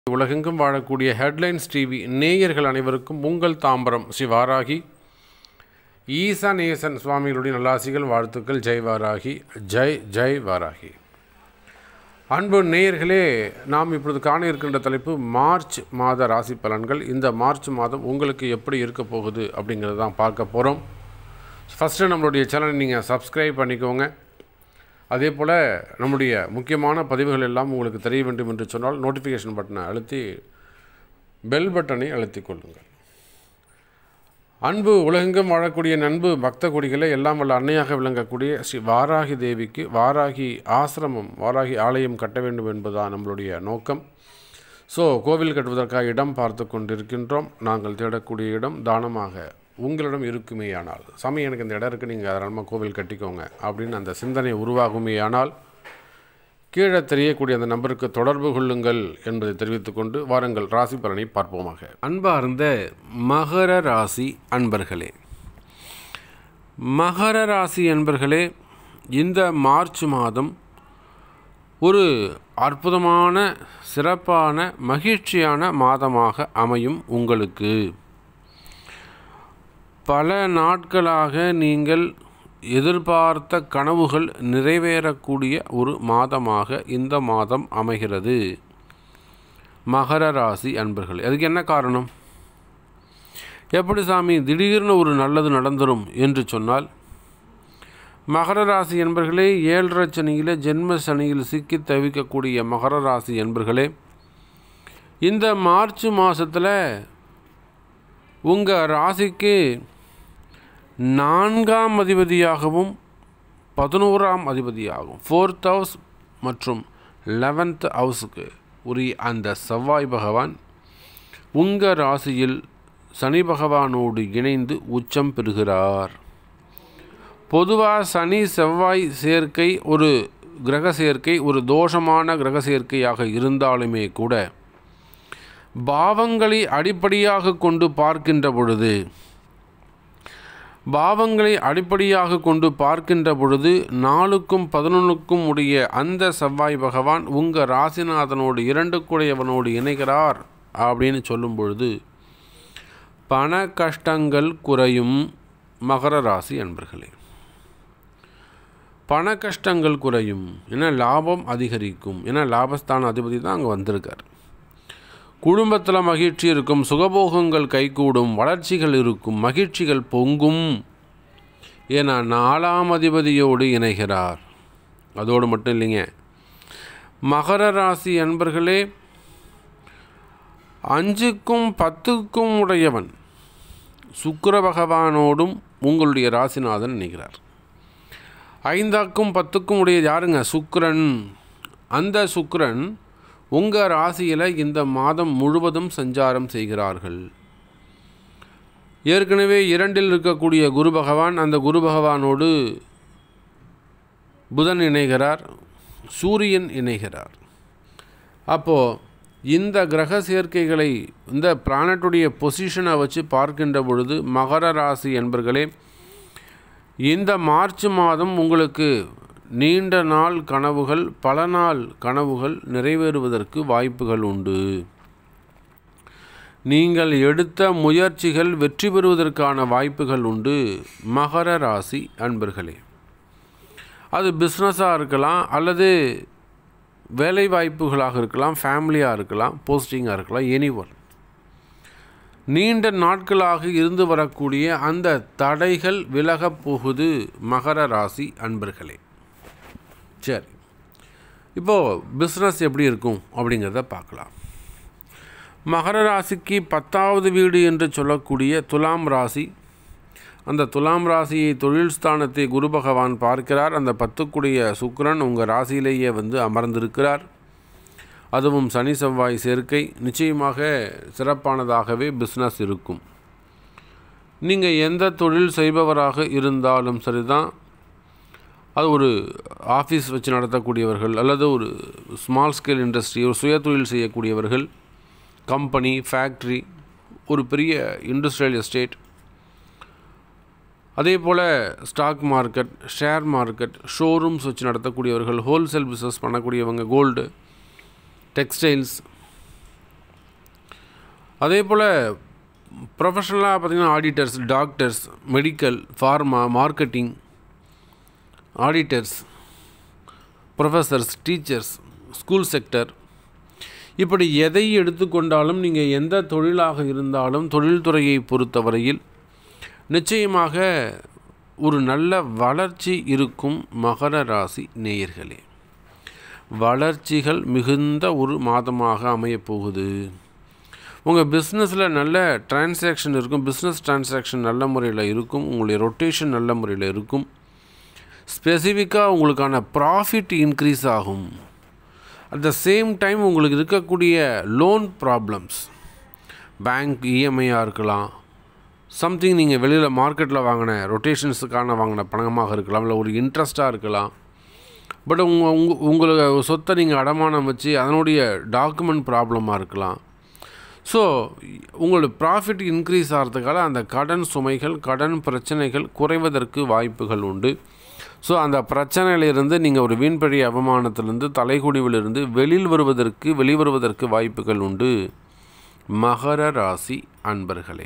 உலகெங்கும் வாழக்கூடிய headlines TV நேயர்கள் அனைவருக்கும் உங்கள் தாம்பரம் ஸ்ரீ வாராகி ஈசானேசன் சுவாமிகளுடைய நல்லாசிகள் வாழ்த்துக்கள் ஜெய் வாராகி ஜெய் ஜெய் வாராகி அன்பு நேயர்களே நாம் இப்பொழுது காண இருக்கின்ற தலைப்பு மார்ச் மாத ராசி பலன்கள் இந்த மார்ச் மாதம் உங்களுக்கு எப்படி இருக்க போகுது அப்படிங்கிறத தான் பார்க்க போகிறோம் ஃபஸ்ட்டு நம்மளுடைய சேனலை நீங்கள் சப்ஸ்கிரைப் பண்ணிக்கோங்க அதே போல் நம்முடைய முக்கியமான பதிவுகள் எல்லாம் உங்களுக்கு தெரிய வேண்டும் என்று சொன்னால் நோட்டிஃபிகேஷன் பட்டனை அழுத்தி பெல் பட்டனை அழுத்திக் கொள்ளுங்கள் அன்பு உலகெங்கும் வாழக்கூடிய நண்பு பக்த கொடிகளை எல்லாம் வல்ல அன்னையாக விளங்கக்கூடிய ஸ்ரீ வாராகி தேவிக்கு வாராகி ஆசிரமம் வாராகி ஆலயம் கட்ட வேண்டும் என்பதுதான் நம்மளுடைய நோக்கம் ஸோ கோவில் கட்டுவதற்காக இடம் பார்த்து கொண்டிருக்கின்றோம் நாங்கள் தேடக்கூடிய இடம் தானமாக உங்களிடம் இருக்குமேயானால் சாமி எனக்கு இந்த இடம் இருக்குது நீங்கள் தாராளமாக கோவில் கட்டிக்கோங்க அப்படின்னு அந்த சிந்தனை உருவாகுமேயானால் கீழே தெரியக்கூடிய அந்த நம்பருக்கு தொடர்பு கொள்ளுங்கள் என்பதை தெரிவித்துக்கொண்டு வாருங்கள் ராசி பலனை பார்ப்போமாக அன்பார்ந்த மகர ராசி அன்பர்களே மகர ராசி அன்பர்களே இந்த மார்ச் மாதம் ஒரு அற்புதமான சிறப்பான மகிழ்ச்சியான மாதமாக அமையும் உங்களுக்கு பல நாட்களாக நீங்கள் எதிர்பார்த்த கனவுகள் நிறைவேறக்கூடிய ஒரு மாதமாக இந்த மாதம் அமைகிறது மகர ராசி அன்பர்கள் அதுக்கு என்ன காரணம் எப்படி சாமி திடீர்னு ஒரு நல்லது நடந்துரும் என்று சொன்னால் மகர ராசி என்பர்களே ஏழரை சனியில் ஜென்ம சனியில் சிக்கி தவிக்கக்கூடிய மகர ராசி என்பர்களே இந்த மார்ச் மாதத்தில் உங்கள் ராசிக்கு நான்காம் அதிபதியாகவும் பதினோராம் அதிபதியாகவும் ஃபோர்த் ஹவுஸ் மற்றும் லெவன்த் ஹவுஸுக்கு உரிய அந்த செவ்வாய் பகவான் உங்கள் ராசியில் சனி பகவானோடு இணைந்து உச்சம் பெறுகிறார் பொதுவாக சனி செவ்வாய் சேர்க்கை ஒரு கிரக சேர்க்கை ஒரு தோஷமான கிரக சேர்க்கையாக இருந்தாலுமே கூட பாவங்களை அடிப்படையாக கொண்டு பார்க்கின்ற பொழுது பாவங்களை அடிப்படையாக கொண்டு பார்க்கின்ற பொழுது நாலுக்கும் பதினொன்றுக்கும் உடைய அந்த செவ்வாய் பகவான் உங்கள் ராசிநாதனோடு இரண்டு கூடையவனோடு இணைகிறார் அப்படின்னு சொல்லும் பொழுது பண கஷ்டங்கள் குறையும் மகர ராசி அன்பர்களே பண கஷ்டங்கள் குறையும் ஏன்னா லாபம் அதிகரிக்கும் ஏன்னா லாபஸ்தான அதிபதி தான் அங்கே வந்திருக்கார் குடும்பத்தில் மகிழ்ச்சி இருக்கும் சுகபோகங்கள் கைகூடும் வளர்ச்சிகள் இருக்கும் மகிழ்ச்சிகள் பொங்கும் ஏன்னா நாலாம் அதிபதியோடு இணைகிறார் அதோடு மட்டும் இல்லைங்க மகர ராசி அன்பர்களே அஞ்சுக்கும் பத்துக்கும் உடையவன் சுக்கர பகவானோடும் உங்களுடைய ராசிநாதன் இணைகிறார் ஐந்தாக்கும் பத்துக்கும் உடைய யாருங்க சுக்கரன் அந்த சுக்கரன் உங்கள் ராசியில் இந்த மாதம் முழுவதும் சஞ்சாரம் செய்கிறார்கள் ஏற்கனவே இரண்டில் இருக்கக்கூடிய குரு பகவான் அந்த குரு பகவானோடு புதன் இணைகிறார் சூரியன் இணைகிறார் அப்போது இந்த கிரக சேர்க்கைகளை இந்த பிளானட்டுடைய பொசிஷனை வச்சு பார்க்கின்ற பொழுது மகர ராசி என்பர்களே இந்த மார்ச் மாதம் உங்களுக்கு நீண்ட நாள் கனவுகள் பல நாள் கனவுகள் நிறைவேறுவதற்கு வாய்ப்புகள் உண்டு நீங்கள் எடுத்த முயற்சிகள் வெற்றி பெறுவதற்கான வாய்ப்புகள் உண்டு மகர ராசி அன்பர்களே அது பிஸ்னஸாக இருக்கலாம் அல்லது வேலை வாய்ப்புகளாக இருக்கலாம் ஃபேமிலியாக இருக்கலாம் போஸ்டிங்காக இருக்கலாம் எனி ஒன் நீண்ட நாட்களாக இருந்து வரக்கூடிய அந்த தடைகள் விலகப் போகுது மகர ராசி அன்பர்களே சரி இப்போது பிஸ்னஸ் எப்படி இருக்கும் அப்படிங்கிறத பார்க்கலாம் மகர ராசிக்கு பத்தாவது வீடு என்று சொல்லக்கூடிய துலாம் ராசி அந்த துலாம் ராசியை தொழில் ஸ்தானத்தை குரு பகவான் பார்க்கிறார் அந்த பத்துக்குடைய சுக்கரன் உங்கள் ராசியிலேயே வந்து அமர்ந்திருக்கிறார் அதுவும் சனி செவ்வாய் சேர்க்கை நிச்சயமாக சிறப்பானதாகவே பிஸ்னஸ் இருக்கும் நீங்கள் எந்த தொழில் செய்பவராக இருந்தாலும் சரிதான் அது ஒரு ஆஃபீஸ் வச்சு நடத்தக்கூடியவர்கள் அல்லது ஒரு ஸ்மால் ஸ்கேல் இண்டஸ்ட்ரி ஒரு சுய தொழில் செய்யக்கூடியவர்கள் கம்பெனி ஃபேக்ட்ரி ஒரு பெரிய இண்டஸ்ட்ரியல் எஸ்டேட் அதே போல் stock market share market showrooms வச்சு நடத்தக்கூடியவர்கள் ஹோல்சேல் பிஸ்னஸ் பண்ணக்கூடியவங்க கோல்டு டெக்ஸ்டைல்ஸ் அதே போல் ப்ரொஃபஷ்னலாக பார்த்திங்கன்னா auditors doctors medical pharma marketing auditors professors teachers school sector இப்படி எதை எடுத்துக்கொண்டாலும் நீங்கள் எந்த தொழிலாக இருந்தாலும் தொழில்துறையை பொறுத்தவரையில் நிச்சயமாக ஒரு நல்ல வளர்ச்சி இருக்கும் மகர ராசி நேயர்களே வளர்ச்சிகள் மிகுந்த ஒரு மாதமாக அமையப் போகுது உங்கள் பிஸ்னஸில் நல்ல டிரான்சாக்ஷன் இருக்கும் பிஸ்னஸ் டிரான்சாக்ஷன் நல்ல முறையில் இருக்கும் உங்களுடைய ரொட்டேஷன் நல்ல முறையில் இருக்கும் ஸ்பெசிஃபிக்காக உங்களுக்கான ப்ராஃபிட் இன்க்ரீஸ் ஆகும் அட் த சேம் டைம் உங்களுக்கு இருக்கக்கூடிய லோன் ப்ராப்ளம்ஸ் பேங்க் இஎம்ஐயாக இருக்கலாம் சம்திங் நீங்கள் வெளியில் மார்க்கெட்டில் வாங்கின ரொட்டேஷன்ஸுக்கான வாங்கின பணமாக இருக்கலாம் இல்லை ஒரு இன்ட்ரெஸ்ட்டாக இருக்கலாம் பட் உங்கள் உங்க உங்களை சொத்தை நீங்கள் அடமானம் வச்சு அதனுடைய டாக்குமெண்ட் ப்ராப்ளமாக இருக்கலாம் ஸோ உங்களோட ப்ராஃபிட் இன்க்ரீஸ் ஆகிறதுக்காக அந்த கடன் சுமைகள் கடன் பிரச்சனைகள் குறைவதற்கு வாய்ப்புகள் உண்டு ஸோ அந்த பிரச்சனையிலிருந்து நீங்கள் ஒரு வீண்பழி அவமானத்திலிருந்து தலைகுடிவிலிருந்து வெளியில் வருவதற்கு வெளிவருவதற்கு வாய்ப்புகள் உண்டு மகர ராசி அன்பர்களே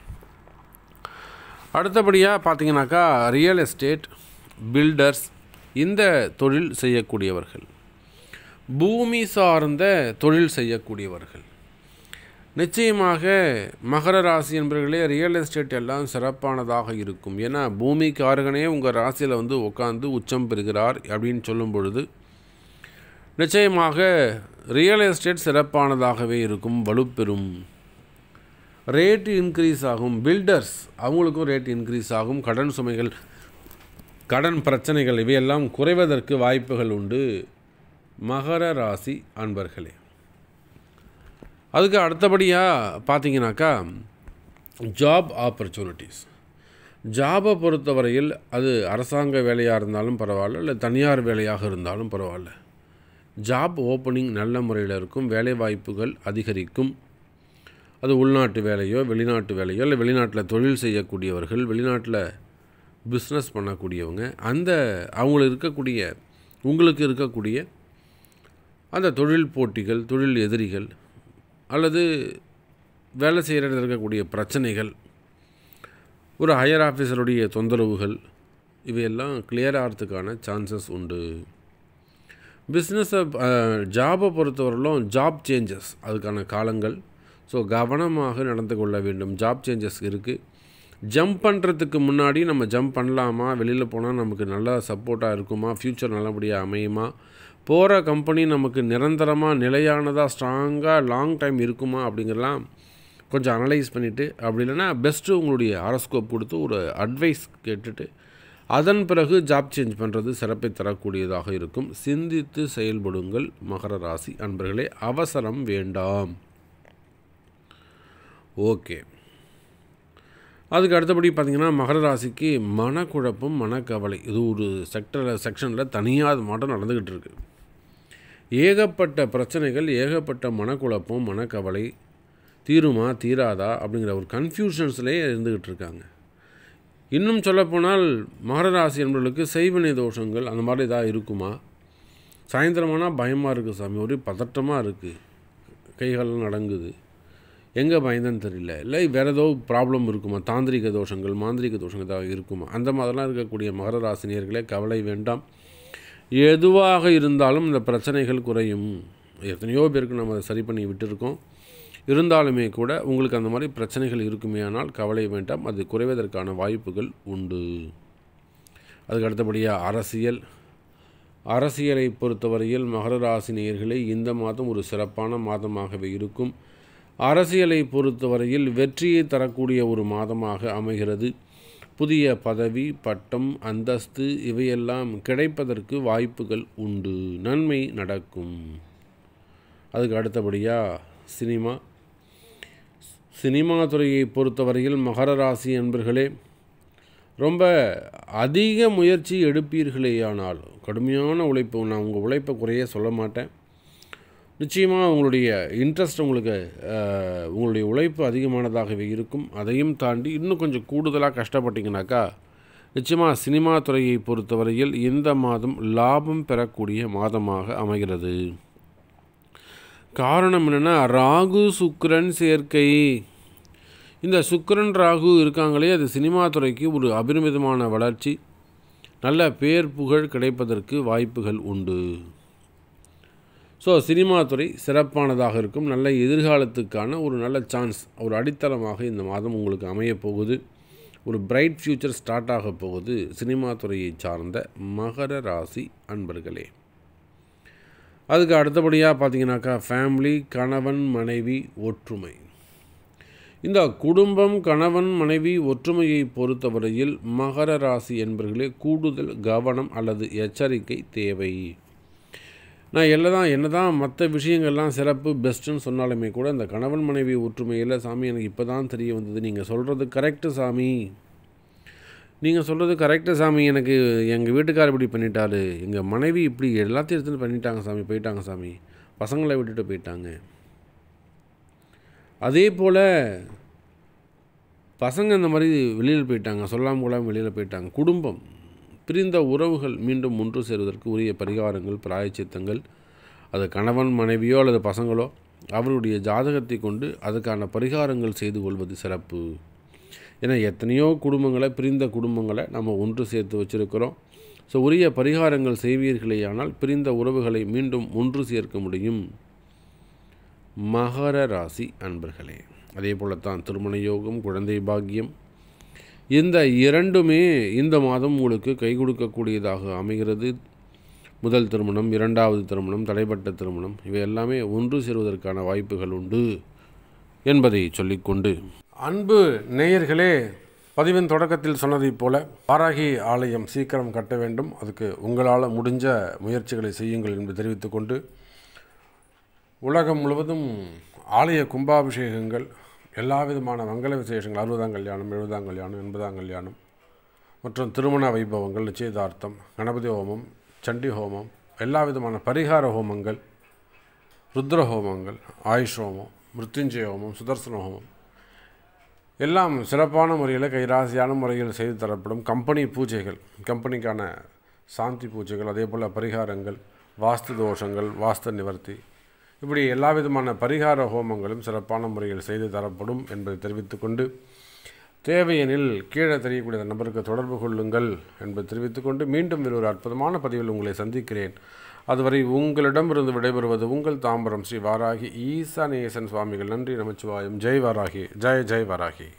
அடுத்தபடியாக பார்த்தீங்கன்னாக்கா ரியல் எஸ்டேட் பில்டர்ஸ் இந்த தொழில் செய்யக்கூடியவர்கள் பூமி சார்ந்த தொழில் செய்யக்கூடியவர்கள் நிச்சயமாக மகர ராசி என்பவர்களே ரியல் எஸ்டேட் எல்லாம் சிறப்பானதாக இருக்கும் ஏன்னா பூமிக்காரகனே உங்கள் ராசியில் வந்து உட்காந்து உச்சம் பெறுகிறார் அப்படின்னு சொல்லும் பொழுது நிச்சயமாக ரியல் எஸ்டேட் சிறப்பானதாகவே இருக்கும் வலுப்பெறும் ரேட்டு இன்க்ரீஸ் ஆகும் பில்டர்ஸ் அவங்களுக்கும் ரேட் இன்க்ரீஸ் ஆகும் கடன் சுமைகள் கடன் பிரச்சனைகள் இவையெல்லாம் குறைவதற்கு வாய்ப்புகள் உண்டு மகர ராசி அன்பர்களே அதுக்கு அடுத்தபடியாக பார்த்தீங்கன்னாக்கா ஜாப் ஆப்பர்ச்சுனிட்டிஸ் ஜாபை பொறுத்தவரையில் அது அரசாங்க வேலையாக இருந்தாலும் பரவாயில்ல இல்லை தனியார் வேலையாக இருந்தாலும் பரவாயில்ல ஜாப் ஓப்பனிங் நல்ல முறையில் இருக்கும் வேலை வாய்ப்புகள் அதிகரிக்கும் அது உள்நாட்டு வேலையோ வெளிநாட்டு வேலையோ இல்லை வெளிநாட்டில் தொழில் செய்யக்கூடியவர்கள் வெளிநாட்டில் பிஸ்னஸ் பண்ணக்கூடியவங்க அந்த அவங்களுக்கு இருக்கக்கூடிய உங்களுக்கு இருக்கக்கூடிய அந்த தொழில் போட்டிகள் தொழில் எதிரிகள் அல்லது வேலை செய்கிற இடத்துல இருக்கக்கூடிய பிரச்சனைகள் ஒரு ஹையர் ஆஃபீஸருடைய தொந்தரவுகள் இவையெல்லாம் கிளியர் ஆகிறதுக்கான சான்சஸ் உண்டு பிஸ்னஸை ஜாபை பொறுத்தவரையிலும் ஜாப் சேஞ்சஸ் அதுக்கான காலங்கள் ஸோ கவனமாக நடந்து கொள்ள வேண்டும் ஜாப் சேஞ்சஸ் இருக்குது ஜம்ப் பண்ணுறதுக்கு முன்னாடி நம்ம ஜம்ப் பண்ணலாமா வெளியில் போனால் நமக்கு நல்லா சப்போர்ட்டாக இருக்குமா ஃப்யூச்சர் நல்லபடியாக அமையுமா போகிற கம்பெனி நமக்கு நிரந்தரமாக நிலையானதாக ஸ்ட்ராங்காக லாங் டைம் இருக்குமா அப்படிங்கிறலாம் கொஞ்சம் அனலைஸ் பண்ணிவிட்டு அப்படி இல்லைன்னா பெஸ்ட்டு உங்களுடைய அரஸ்கோப் கொடுத்து ஒரு அட்வைஸ் கேட்டுட்டு அதன் பிறகு ஜாப் சேஞ்ச் பண்ணுறது சிறப்பை தரக்கூடியதாக இருக்கும் சிந்தித்து செயல்படுங்கள் மகர ராசி அன்பர்களே அவசரம் வேண்டாம் ஓகே அதுக்கு அடுத்தபடி பார்த்திங்கன்னா மகர ராசிக்கு மனக்குழப்பம் மனக்கவலை இது ஒரு செக்டரில் செக்ஷனில் தனியாக மாட்டம் நடந்துக்கிட்டு இருக்கு ஏகப்பட்ட பிரச்சனைகள் ஏகப்பட்ட மனக்குழப்பம் மனக்கவலை தீருமா தீராதா அப்படிங்கிற ஒரு கன்ஃபியூஷன்ஸ்லேயே இருந்துக்கிட்டு இருக்காங்க இன்னும் சொல்லப்போனால் மகர ராசி என்பவர்களுக்கு செய்வினை தோஷங்கள் அந்த மாதிரி ஏதாவது இருக்குமா சாயந்தரமானால் பயமாக இருக்குது சாமி ஒரே பதட்டமாக இருக்குது கைகாலெலாம் நடங்குது எங்கே பயந்தன்னு தெரியல இல்லை வேறு ஏதோ ப்ராப்ளம் இருக்குமா தாந்திரிக தோஷங்கள் மாந்திரிக தோஷங்கள் ஏதாவது இருக்குமா அந்த மாதிரிலாம் இருக்கக்கூடிய மகர ராசினியர்களே கவலை வேண்டாம் எதுவாக இருந்தாலும் இந்த பிரச்சனைகள் குறையும் எத்தனையோ பேருக்கு நம்ம அதை சரி பண்ணி விட்டுருக்கோம் இருந்தாலுமே கூட உங்களுக்கு அந்த மாதிரி பிரச்சனைகள் இருக்குமே ஆனால் கவலை வேண்டாம் அது குறைவதற்கான வாய்ப்புகள் உண்டு அதுக்கு அடுத்தபடியாக அரசியல் அரசியலை பொறுத்தவரையில் மகர ராசி நேயர்களே இந்த மாதம் ஒரு சிறப்பான மாதமாகவே இருக்கும் அரசியலை பொறுத்தவரையில் வெற்றியை தரக்கூடிய ஒரு மாதமாக அமைகிறது புதிய பதவி பட்டம் அந்தஸ்து இவையெல்லாம் கிடைப்பதற்கு வாய்ப்புகள் உண்டு நன்மை நடக்கும் அதுக்கு அடுத்தபடியாக சினிமா சினிமா துறையை பொறுத்தவரையில் மகர ராசி என்பர்களே ரொம்ப அதிக முயற்சி எடுப்பீர்களேயானால் கடுமையான உழைப்பு நான் உங்கள் உழைப்பை குறைய சொல்ல மாட்டேன் நிச்சயமாக உங்களுடைய இன்ட்ரெஸ்ட் உங்களுக்கு அஹ், உங்களுடைய உழைப்பு அதிகமானதாகவே இருக்கும் அதையும் தாண்டி இன்னும் கொஞ்சம் கூடுதலாக கஷ்டப்பட்டீங்கனாக்கா நிச்சயமாக சினிமா துறையை பொறுத்தவரையில் இந்த மாதம் லாபம் பெறக்கூடிய மாதமாக அமைகிறது காரணம் என்னென்னா ராகு சுக்கிரன் சேர்க்கை இந்த சுக்கிரன் ராகு இருக்காங்களே அது சினிமா துறைக்கு ஒரு அபரிமிதமான வளர்ச்சி நல்ல பேர் புகழ் கிடைப்பதற்கு வாய்ப்புகள் உண்டு ஸோ சினிமா துறை சிறப்பானதாக இருக்கும் நல்ல எதிர்காலத்துக்கான ஒரு நல்ல சான்ஸ் ஒரு அடித்தளமாக இந்த மாதம் உங்களுக்கு அமையப் போகுது ஒரு பிரைட் ஃப்யூச்சர் ஸ்டார்ட் ஆக போகுது சினிமா துறையை சார்ந்த மகர ராசி அன்பர்களே அதுக்கு அடுத்தபடியாக பார்த்தீங்கன்னாக்கா ஃபேமிலி கணவன் மனைவி ஒற்றுமை இந்த குடும்பம் கணவன் மனைவி ஒற்றுமையை பொறுத்தவரையில் மகர ராசி என்பர்களே கூடுதல் கவனம் அல்லது எச்சரிக்கை தேவை நான் எல்லாம் என்ன தான் மற்ற விஷயங்கள்லாம் சிறப்பு பெஸ்ட்டுன்னு சொன்னாலுமே கூட இந்த கணவன் மனைவி ஒற்றுமையில் சாமி எனக்கு இப்போ தான் தெரிய வந்தது நீங்கள் சொல்கிறது கரெக்டு சாமி நீங்கள் சொல்கிறது கரெக்டு சாமி எனக்கு எங்கள் வீட்டுக்கார் இப்படி பண்ணிட்டாரு எங்கள் மனைவி இப்படி எல்லாத்தையும் எடுத்துகிட்டு பண்ணிட்டாங்க சாமி போயிட்டாங்க சாமி பசங்களை விட்டுட்டு போயிட்டாங்க அதே போல் பசங்க இந்த மாதிரி வெளியில் போயிட்டாங்க சொல்லாமல் கொள்ளாமல் வெளியில் போயிட்டாங்க குடும்பம் பிரிந்த உறவுகள் மீண்டும் ஒன்று சேருவதற்கு உரிய பரிகாரங்கள் பிராயச்சித்தங்கள் அது கணவன் மனைவியோ அல்லது பசங்களோ அவருடைய ஜாதகத்தை கொண்டு அதுக்கான பரிகாரங்கள் செய்து கொள்வது சிறப்பு ஏன்னா எத்தனையோ குடும்பங்களை பிரிந்த குடும்பங்களை நம்ம ஒன்று சேர்த்து வச்சுருக்கிறோம் ஸோ உரிய பரிகாரங்கள் செய்வீர்களேயானால் பிரிந்த உறவுகளை மீண்டும் ஒன்று சேர்க்க முடியும் மகர ராசி அன்பர்களே அதே போலத்தான் திருமண யோகம் குழந்தை பாக்கியம் இந்த இரண்டுமே இந்த மாதம் உங்களுக்கு கை கொடுக்கக்கூடியதாக அமைகிறது முதல் திருமணம் இரண்டாவது திருமணம் தடைப்பட்ட திருமணம் இவை எல்லாமே ஒன்று சேருவதற்கான வாய்ப்புகள் உண்டு என்பதை சொல்லிக்கொண்டு அன்பு நேயர்களே பதிவின் தொடக்கத்தில் சொன்னதைப் போல வாராகி ஆலயம் சீக்கிரம் கட்ட வேண்டும் அதுக்கு உங்களால் முடிஞ்ச முயற்சிகளை செய்யுங்கள் என்று தெரிவித்துக்கொண்டு உலகம் முழுவதும் ஆலய கும்பாபிஷேகங்கள் எல்லா விதமான மங்கள விசேஷங்கள் அறுபதாம் கல்யாணம் எழுபதாம் கல்யாணம் எண்பதாம் கல்யாணம் மற்றும் திருமண வைபவங்கள் நிச்சயதார்த்தம் கணபதி ஹோமம் சண்டி ஹோமம் எல்லா விதமான பரிகார ஹோமங்கள் ருத்ர ஹோமங்கள் ஆயுஷ் ஹோமம் மிருத்யுஞ்சய ஹோமம் சுதர்சன ஹோமம் எல்லாம் சிறப்பான முறையில் கைராசியான முறையில் செய்து தரப்படும் கம்பெனி பூஜைகள் கம்பெனிக்கான சாந்தி பூஜைகள் அதே போல் பரிகாரங்கள் வாஸ்து தோஷங்கள் வாஸ்து நிவர்த்தி இப்படி எல்லா விதமான பரிகார ஹோமங்களும் சிறப்பான முறையில் செய்து தரப்படும் என்பதை தெரிவித்துக்கொண்டு தேவையெனில் கீழே தெரியக்கூடிய நபருக்கு தொடர்பு கொள்ளுங்கள் என்பதை தெரிவித்துக்கொண்டு மீண்டும் வேறு ஒரு அற்புதமான பதிவில் உங்களை சந்திக்கிறேன் அதுவரை உங்களிடமிருந்து விடைபெறுவது உங்கள் தாம்பரம் ஸ்ரீ வாராகி ஈசானேசன் சுவாமிகள் நன்றி நமச்சிவாயம் ஜெய் வாராகி ஜெய் ஜெய் வாராகி